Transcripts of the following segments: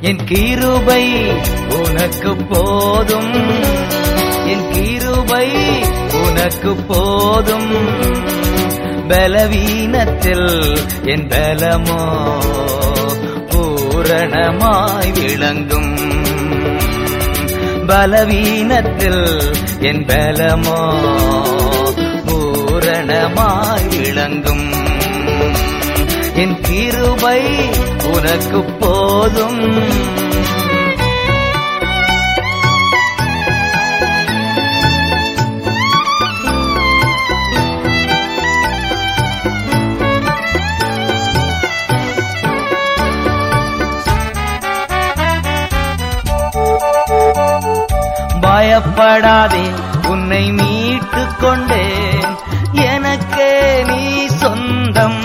என் கிருபை உனக்கு போதும் என் கிருபை உனக்கு போதும் பலவீனத்தில் என் பலமோ பூரணமாய் விளங்கும் பலவீனத்தில் என் பலமோ பூரணமாய் விளங்கும் என் கிருபை உனக்கு போதும் பயப்படாதே உன்னை மீட்டுக் கொண்டேன் எனக்கே நீ சொந்தம்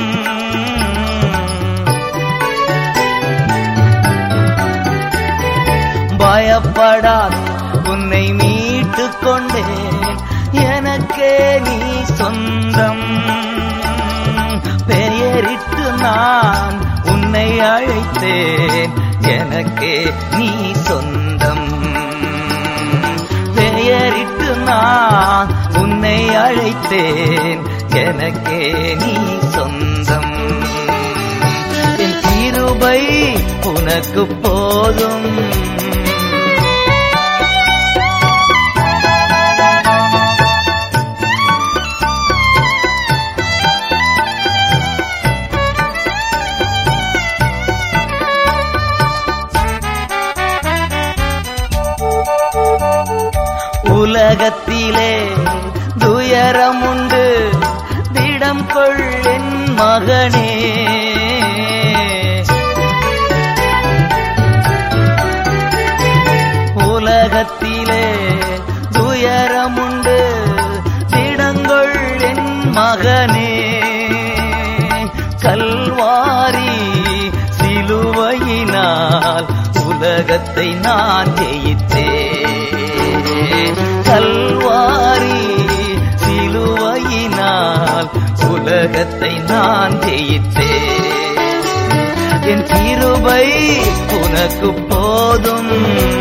பயப்படாதே உன்னை மீட்டுக் கொண்டேன் எனக்கே நீ சொந்தம் பெயரிட்டு நான் உன்னை அழைத்தேன் எனக்கே நீ சொந்தம் பெயரிட்டு நான் உன்னை அழைத்தேன் எனக்கே நீ சொந்தம் என் கிருபை உனக்கு போதும் உலகத்திலே துயரம் உண்டு திடம் கொள் என் மகனே உலகத்திலே துயரம் உண்டு திடங்கொள் என் மகனே கல்வாரி சிலுவையினால் உலகத்தை நான் ஜெயித்தேன் கல்வாரி சிலுவையினால் உலகத்தை நான் ஜெயித்தேன் என் கிருபை உனக்கு போதும்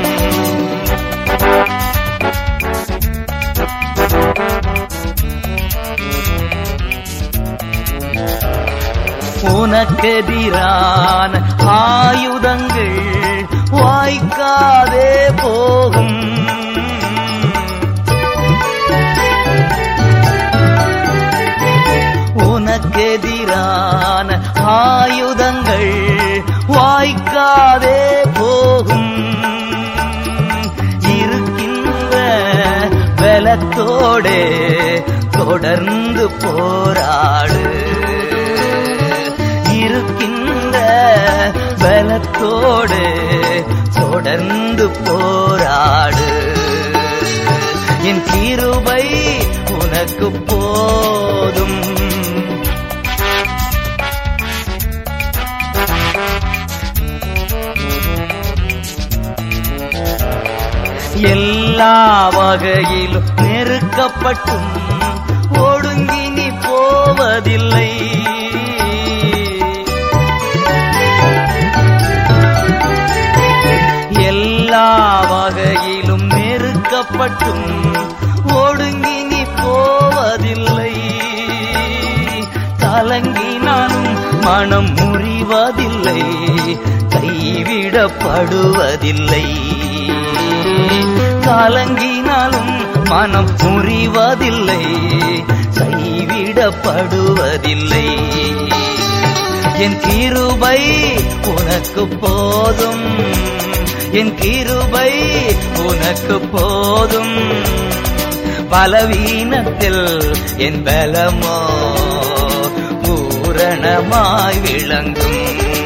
உனக்கெதிரான ஆயுதங்கள் வாய்க்காதே போகும் உனக்கெதிரான ஆயுதங்கள் வாய்க்காதே போகும் இருக்கின்ற பலத்தோடே தொடர்ந்து போராடு இருக்கின்ற பலத்தோடு தொடர்ந்து போராடு என் கிருபை உனக்கு போதும் எல்லா வகையிலும் நெருக்கப்பட்டும் ஒடுங்கி நீ போவதில்லை எல்லா வகையிலும் நெருக்கப்பட்டும் ஒடுங்கி நீ போவதில்லை கலங்கினாலும் மனம் முறிவதில்லை கைவிடப்படுவதில்லை கலங்கினாலும் மனம் முறிவதில்லை கைவிடப்படுவதில்லை என் கிருபை உனக்கு போதும் என் கிருபை உனக்கு போதும் பலவீனத்தில் என் பலமோ பூரணமாய் விளங்கும்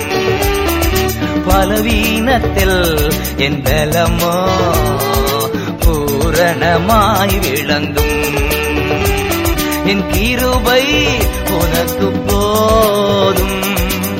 பலவீனத்தில் என் பலமோ பூரணமாய் விளங்கும் என் கிருபை உனக்கு போதும்